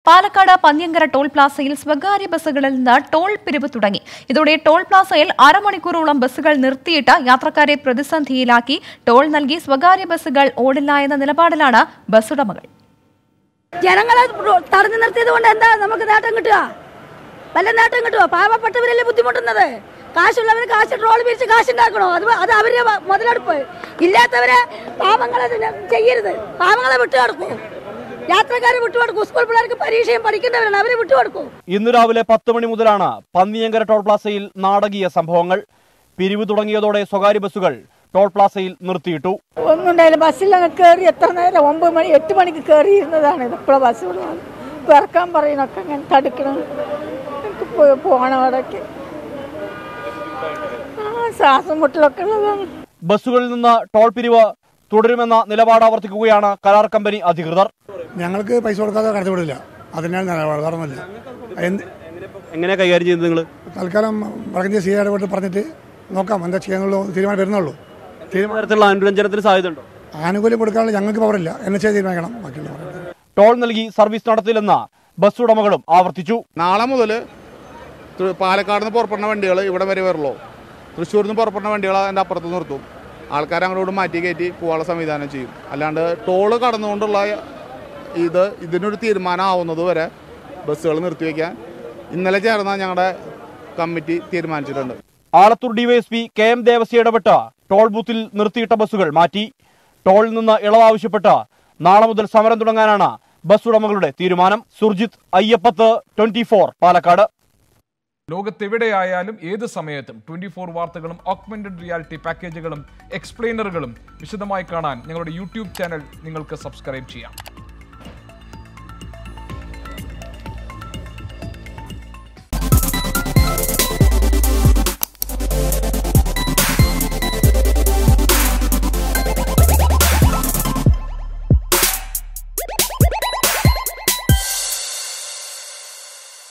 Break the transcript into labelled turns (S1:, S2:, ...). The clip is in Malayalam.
S1: പാലക്കാട് പന്ന്യങ്കര ടോൾ പ്ലാസയിൽ സ്വകാര്യ ബസ്സുകളിൽ നിന്ന് ടോൾ പിരിവ് തുടങ്ങി ഇതോടെ ടോൾ പ്ലാസയിൽ അരമണിക്കൂറോളം ബസ്സുകൾ നിർത്തിയിട്ട് യാത്രക്കാരെ പ്രതിസന്ധിയിലാക്കി ടോൾ നൽകി സ്വകാര്യ ബസ്സുകൾ ഓടില്ല എന്ന നിലപാടിലാണ് ബസ്സുടമകൾ
S2: ജനങ്ങളെ തടഞ്ഞു നിർത്തിയത് കൊണ്ട് എന്താ നമുക്ക് നേട്ടം കിട്ടുക വല്ല നേട്ടം കിട്ടുക പാവപ്പെട്ടവരല്ലേ ബുദ്ധിമുട്ടുന്നത് കാശുള്ളവര് കാശ് ട്രോൾ പിരിച്ച് കാശുണ്ടാക്കണോ അത് അത് അവരുടെ വ- മുതലെടുപ്പ് ഇല്ലാത്തവരെ പാവങ്ങളെ ഇതിനെ ചെയ്യരുത് പാവങ്ങളെ വിട്ടുകൊടുക്കൂ യാത്രക്കാരെ വിട്ടുകൊടുക്കൂ സ്കൂൾ പിള്ളേർക്ക് പരീക്ഷയും പഠിക്കേണ്ടവരാണ് അവരെ വിട്ടുകൊടുക്കൂ
S3: ഇന്ന് രാവിലെ പത്ത് മണി മുതലാണ് പന്നിയങ്കര ടോൾ പ്ലാസയിൽ നാടകീയ സംഭവങ്ങൾ പിരിവ് തുടങ്ങിയതോടെ സ്വകാര്യ ബസ്സുകൾ ടോൾ പ്ലാസയിൽ നിർത്തിയിട്ടു
S4: ഒന്നും ഉണ്ടായില്ല ബസ്സിലങ്ങ് കയറി എത്ര നേരം ഒമ്പത് മണി എട്ട് മണിക്ക് കയറിയിരുന്നതാണ് ഇത് ഇപ്പോഴും ബസ് വിടുന്നത് പിറക്കാൻ പറയുന്നൊക്കെ അങ്ങനെ തടുക്കണം എനിക്ക് പോയി പോകണം അവിടേക്ക് ആ ശ്വാസം മുട്ടലൊക്കെ ഉള്ളതാണ്
S3: ബസ്സുകളിൽ നിന്ന് ടോൾ പിരിവ് തുടരുമെന്ന നിലപാട് ആവർത്തിക്കുകയാണ് കരാർ കമ്പനി അധികൃതർ
S5: ഞങ്ങൾക്ക് പൈസ കൊടുക്കാതെ കടത്തിവിടില്ല അതിനാണ് നിലപാട് വേറൊന്നുമില്ല എന്ത്
S3: എങ്ങനെ കൈകാര്യം ചെയ്യുന്നത് നിങ്ങൾ
S5: തൽക്കാലം വടക്കഞ്ചേരി സി ഇടപെട്ട് പറഞ്ഞിട്ട് നോക്കാം എന്താ ചെയ്യാനുള്ളൂ തീരുമാനം വരുന്നുള്ളൂ തീരുമാനം
S3: തരത്തിലുള്ള അനുരഞ്ജനത്തിന് സാധ്യതയുണ്ടോ
S5: ആനുകൂല്യം കൊടുക്കാനുള്ള ഞങ്ങൾക്ക് പവറില്ല എന്നെ ചെയ്ത് തീരുമാനിക്കണം ബാക്കിയുള്ള
S3: ടോൾ നൽകി സർവീസ് നടത്തില്ലെന്ന് ബസ് ഉടമകളും ആവർത്തിച്ചു
S6: നാളെ മുതൽ പാലക്കാട് നിന്ന് പുറപ്പെടുന്ന വണ്ടികൾ ഇവിടെ വരെ വരുള്ളൂ തൃശ്ശൂരിൽ നിന്ന് പുറപ്പെടുന്ന വണ്ടികൾ അതിൻ്റെ അപ്പുറത്ത് നിർത്തും ആൾക്കാർ അങ്ങോട്ട് മാറ്റി കയറ്റി പോകാനുള്ള സംവിധാനം ചെയ്യും അല്ലാണ്ട് ടോള് കടന്നുകൊണ്ടുള്ള ഇത് ഇതിനൊരു തീരുമാനം ആവുന്നത് വരെ ബസ്സുകൾ നിർത്തിവെക്കാൻ ഇന്നലെ ചേർന്ന ഞങ്ങളുടെ കമ്മിറ്റി തീരുമാനിച്ചിട്ടുണ്ട്
S3: Alathur DYSP K M Devasy ഇടപെട്ട് ടോൾ ബൂത്തിൽ നിർത്തിയിട്ട ബസ്സുകൾ മാറ്റി ടോളിൽ നിന്ന് ഇളവ് ആവശ്യപ്പെട്ട് നാളെ മുതൽ സമരം തുടങ്ങാനാണ് ബസ് ഉടമകളുടെ തീരുമാനം സുർജിത്ത് അയ്യപ്പത്ത് ട്വന്റി പാലക്കാട്
S7: ലോകത്തെവിടെയായാലും ഏത് സമയത്തും ട്വന്റി ഫോർ വാർത്തകളും ഓഗ്മെന്റഡ് റിയാലിറ്റി പാക്കേജുകളും എക്സ്പ്ലെയിനറുകളും വിശദമായി കാണാൻ ഞങ്ങളുടെ യൂട്യൂബ് ചാനൽ നിങ്ങൾക്ക് സബ്സ്ക്രൈബ് ചെയ്യാം